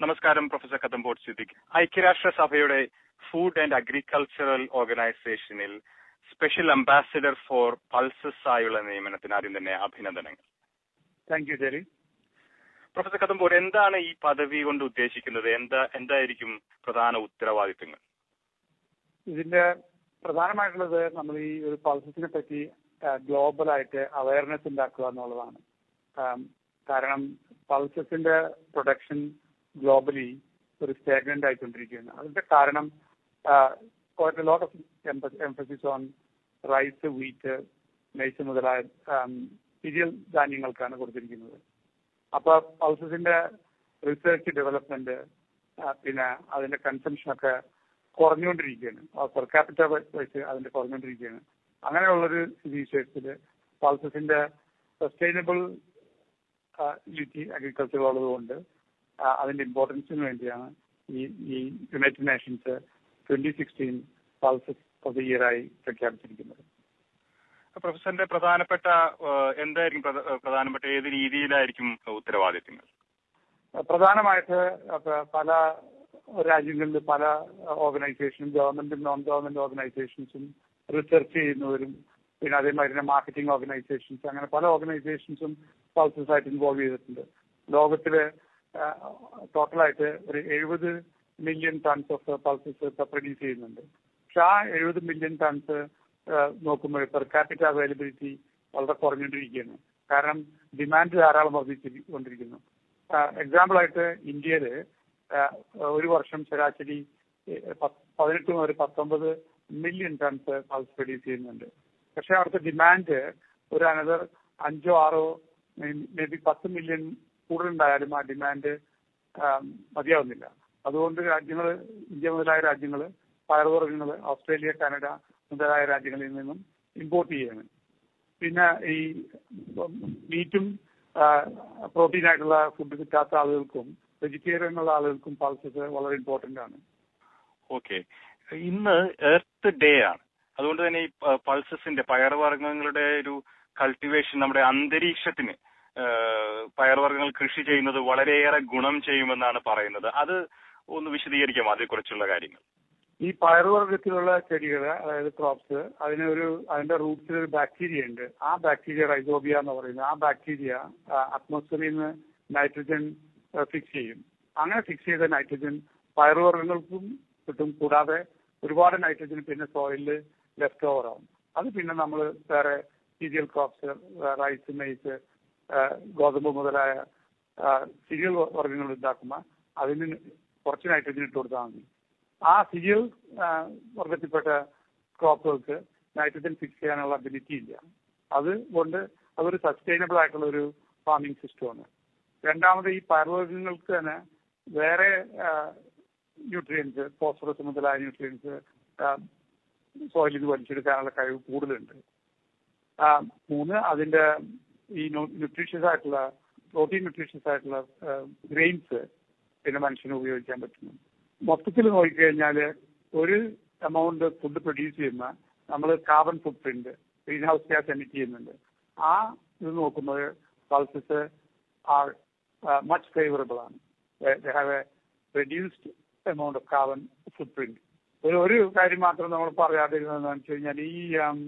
നമസ്കാരം പ്രൊഫസർ കദംബോട്ട് സിദ്ദിഖ് ഐക്യരാഷ്ട്ര സഭയുടെ ഫുഡ് ആൻഡ് അഗ്രികൾച്ചറൽ ഓർഗനൈസേഷനിൽ സ്പെഷ്യൽ അംബാസിഡർ ഫോർ പൾസസ് ആയുള്ള നിയമനത്തിന് ആദ്യം തന്നെ അഭിനന്ദനങ്ങൾ thank you Jerry professor Kadambot എന്താണ് ഈ പദവി കൊണ്ട് ഉദ്ദേശിക്കുന്നത് എന്താ എന്തായിരിക്കും പ്രധാന ഉത്തരവാദിത്തങ്ങൾ ഇതിന്റെ പ്രധാനമായിട്ടുള്ളത് നമ്മൾ ഈ ഒരു പൾസസിനെ പറ്റി ഗ്ലോബലായിട്ട് അവയർനെസ് ഉണ്ടാക്കുക എന്നുള്ളതാണ് ആം, കാരണം പൾസസിന്റെ പ്രൊഡക്ഷൻ ഗ്ലോബലി ഒരു സ്റ്റേഗ്നന്റ് ആയിക്കൊണ്ടിരിക്കുകയാണ് അതിന്റെ കാരണം lot of emphasis on rice wheat maize മുതലായ സിരിയൽ ധാന്യങ്ങൾക്കാണ് കൊടുത്തിരിക്കുന്നത് അപ്പൊ പൾസസിന്റെ റിസർച്ച് ഡെവലപ്മെന്റ് പിന്നെ അതിന്റെ കൺസംഷൻ ഒക്കെ കുറഞ്ഞുകൊണ്ടിരിക്കുകയാണ് പെർ ക്യാപിറ്റ വൈസ് അതിന്റെ കുറഞ്ഞുകൊണ്ടിരിക്കുകയാണ് അങ്ങനെയുള്ളൊരു സ്ഥിതിവിശേഷത്തിൽ പൾസസിന്റെ സസ്റ്റൈനബിൾ യൂറ്റി അഗ്രികൾച്ചർ ഉള്ളതുകൊണ്ട് ആ, അതിന്റെ ഇമ്പോർട്ടൻസിന് വേണ്ടിയാണ് ഈ ഈ United Nations twenty sixteen pulses of the year ആയി പ്രഖ്യാപിച്ചിരിക്കുന്നത് പ്രൊഫസറിന്റെ പ്രധാനപ്പെട്ട ഏഹ്, എന്തായിരിക്കും പ്രധ- പ്രധാനപ്പെട്ട ഏത് രീതിയിലായിരിക്കും ഉത്തരവാദിത്തങ്ങൾ പ്രധാനമായിട്ട് അപ്പൊ പല രാജ്യങ്ങളിൽ പല ഓർഗനൈസേഷനും ഗവൺമെന്റും നോൺ ഗവൺമെന്റ് ഓർഗനൈസേഷൻസും റിസർച്ച് ചെയ്യുന്നവരും പിന്നെ അതേമാതിരി തന്നെ മാർക്കറ്റിംഗ് ഓർഗനൈസേഷൻസ് അങ്ങനെ പല ഓർഗനൈസേഷൻസും പൾസസ് ആയിട്ട് ഇൻവോൾവ് ചെയ്തിട്ടുണ്ട് ലോകത്തില് ടോട്ടലായിട്ട് ഒരു എഴുപത് million tons of pulses produce ചെയ്യുന്നുണ്ട് പക്ഷെ ആ എഴുപത് മില്യൺ ടൺസ് നോക്കുമ്പോൾ പെർ ക്യാപിറ്റ അവൈലബിലിറ്റി വളരെ കുറഞ്ഞുകൊണ്ടിരിക്കുകയാണ് കാരണം ഡിമാൻഡ് ധാരാളം വർദ്ധിച്ചുകൊണ്ടിരിക്കുന്നു എക്സാമ്പിൾ ആയിട്ട് ഇന്ത്യയില് ആ, ഒരു വർഷം ശരാശരി ഏഹ്, പത്ത് പതിനെട്ട് മുതൽ പത്തൊമ്പത് മില്യൺ ടൺസ് പൾസ് പ്രൊഡ്യൂസ് ചെയ്യുന്നുണ്ട് പക്ഷെ അവിടുത്തെ ഡിമാൻഡ് ഒരു അനദർ അഞ്ചോ ആറോ മേ ബി പത്ത് മില്യൺ കൂടുതലുണ്ടായാലും ആ ഡിമാൻഡ് മതിയാവുന്നില്ല അതുകൊണ്ട് രാജ്യങ്ങൾ ഇന്ത്യ മുതലായ രാജ്യങ്ങൾ പയർവർഗ്ഗങ്ങൾ ഓസ്ട്രേലിയ കാനഡ മുതലായ രാജ്യങ്ങളിൽ നിന്നും ഇമ്പോർട്ട് ചെയ്യാണ് പിന്നെ ഈ മീറ്റും പ്രോട്ടീൻ ആയിട്ടുള്ള ഫുഡ് കിട്ടാത്ത ആളുകൾക്കും വെജിറ്റേറിയൻ ഉള്ള ആളുകൾക്കും പൾസസ് വളരെ ഇമ്പോർട്ടന്റ് ആണ് ഓക്കെ ഇന്ന് എർത്ത് ഡേ ആണ് അതുകൊണ്ട് തന്നെ ഈ പ- പൾസസിന്റെ പയർവർഗ്ഗങ്ങളുടെ ഒരു കൾട്ടിവേഷൻ നമ്മുടെ അന്തരീക്ഷത്തിന് ഏഹ്, പയർവർഗ്ഗങ്ങൾ കൃഷി ചെയ്യുന്നത് വളരെയേറെ ഗുണം ചെയ്യുമെന്നാണ് പറയുന്നത് അത് ഒന്ന് വിശദീകരിക്കാം അതേക്കുറിച്ചുള്ള കാര്യങ്ങൾ ഈ പയറുവർഗത്തിലുള്ള ചെടികൾ അതായത് ക്രോപ്സ് അതിനൊരു അതിന്റെ റൂട്ട്സിൽ ഒരു ബാക്ടീരിയ ഉണ്ട് ആ ബാക്ടീരിയ റൈസോബിയ എന്ന് പറയുന്നത് ആ ബാക്ടീരിയ അറ്റ്മോസ്ഫിയറിൽ നിന്ന് നൈട്രജൻ ഫിക്സ് ചെയ്യും അങ്ങനെ ഫിക്സ് ചെയ്ത നൈട്രജൻ പയറുവർഗ്ഗങ്ങൾക്കും കിട്ടും കൂടാതെ ഒരുപാട് നൈട്രജൻ പിന്നെ സോയിലിൽ ലെഫ്റ്റ് ഓവർ ആവും അത് പിന്നെ നമ്മൾ വേറെ സീരിയൽ ക്രോപ്സ് റൈസ് മെയ്സ് ഗോതമ്പ് മുതലായ സീരിയൽ വർഗ്ഗങ്ങൾ ഉണ്ടാക്കുമ്പോൾ അതിന് കുറച്ച് നൈട്രജൻ ഇട്ട് കൊടുത്താൽ മതി ആ സീരിയൽ വർഗത്തിൽപ്പെട്ട ക്രോപ്പുകൾക്ക് നൈട്രജൻ ഫിക്സ് ചെയ്യാനുള്ള അബിലിറ്റി ഇല്ല അതുകൊണ്ട് അതൊരു സസ്റ്റൈനബിൾ ആയിട്ടുള്ള ഒരു ഫാമിംഗ് സിസ്റ്റമാണ് രണ്ടാമത് ഈ പയർവർഗ്ഗങ്ങൾക്ക് തന്നെ വേറെ ന്യൂട്രിയൻസ് ഫോസ്ഫറസ് മുതലായ ന്യൂട്രിയൻസ് സോയിലിൽ നിന്ന് വലിച്ചെടുക്കാനുള്ള കഴിവ് കൂടുതലുണ്ട് ആ, മൂന്ന് അതിന്റെ ഈ ന്യൂട്രീഷ്യസ് ആയിട്ടുള്ള പ്രോട്ടീൻ ന്യൂട്രീഷ്യസ് ആയിട്ടുള്ള ഗ്രെയിൻസ് പിന്നെ മനുഷ്യന് ഉപയോഗിക്കാൻ പറ്റുന്നു മൊത്തത്തിൽ നോക്കിക്കഴിഞ്ഞാൽ ഒരു എമൗണ്ട് ഫുഡ് പ്രൊഡ്യൂസ് ചെയ്യുന്ന നമ്മൾ carbon footprint greenhouse gas emit ചെയ്യുന്നുണ്ട് ആ ഇത് നോക്കുമ്പോൾ പൾസസ് ആർ മച്ച് ഫേവറബിൾ ആണ് have a reduced amount of carbon footprint ഒരു ഒരു കാര്യം മാത്രം നമ്മൾ പറയാതിരുന്നതെന്ന് വെച്ച് കഴിഞ്ഞാൽ ഈ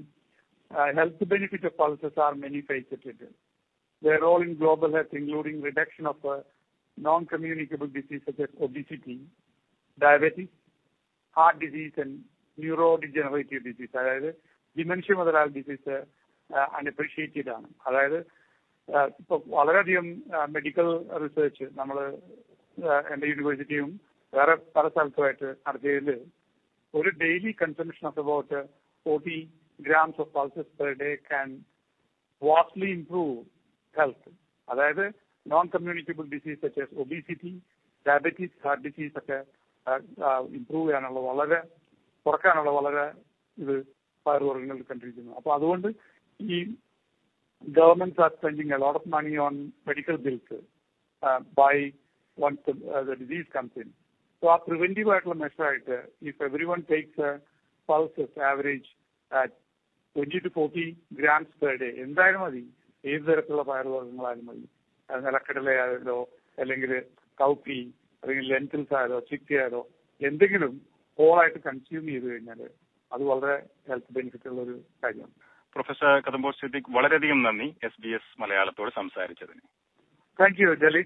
health benefit of pulses are many faceted their role in global health, including reduction of uh, non-communicable diseases such as obesity, diabetes, heart disease, and neurodegenerative disease. അതായത് ഡിമെൻഷ്യ മുതലായ ഡിസീസ് അൺഅപ്രീഷിയേറ്റഡ് ആണ് അതായത് ഇപ്പൊ വളരെയധികം മെഡിക്കൽ റിസർച്ച് നമ്മൾ എന്റെ യൂണിവേഴ്സിറ്റിയും വേറെ പല സ്ഥലത്തുമായിട്ട് നടത്തിയതിൽ ഒരു daily consumption of about forty grams of pulses per day can vastly improve health അതായത് non communicable disease such as obesity diabetes heart disease ഒക്കെ ഇംപ്രൂവ് ചെയ്യാനുള്ള വളരെ കുറക്കാനുള്ള വളരെ ഇത് പയറുവർഗ്ഗങ്ങൾ കണ്ടിരിക്കുന്നു അപ്പൊ അതുകൊണ്ട് ഈ government are spending a lot of money on medical bills by once the disease comes in so ആ പ്രിവെന്റീവ് ആയിട്ടുള്ള മെഷർ ആയിട്ട് if every one takes pulses average twenty to forty grams per day എന്തായാലും മതി ഏത് തരത്തിലുള്ള പയറുവർഗ്ഗങ്ങളായാലും മതി അത് നിലക്കടലയായാലോ അല്ലെങ്കിൽ കൗപ്പി അല്ലെങ്കിൽ ലെൻറ്റിൽസ് ആയാലോ ചിക്കി ആയാലോ എന്തെങ്കിലും ഹോളായിട്ട് കൺസ്യൂം ചെയ്ത് കഴിഞ്ഞാൽ അത് വളരെ ഹെൽത്ത് ബെനിഫിറ്റ് ഉള്ള ഒരു കാര്യമാണ് പ്രൊഫസർ കദംബോർ സിദ്ദിഖ് വളരെയധികം നന്ദി എസ് ബി എസ് മലയാളത്തോട് സംസാരിച്ചതിന് thank you Jaleel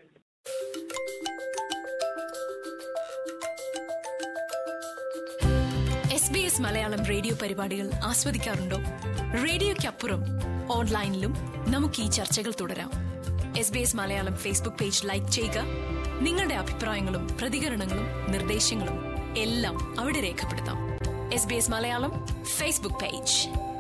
S B S Malayalam radio പരിപാടികൾ ആസ്വദിക്കാറുണ്ടോ റേഡിയോയ്ക്കപ്പുറം ഓൺലൈനിലും നമുക്ക് ഈ ചർച്ചകൾ തുടരാം S B S Malayalam Facebook page like ചെയ്യുക നിങ്ങളുടെ അഭിപ്രായങ്ങളും പ്രതികരണങ്ങളും നിർദ്ദേശങ്ങളും എല്ലാം അവിടെ രേഖപ്പെടുത്താം S B S Malayalam Facebook page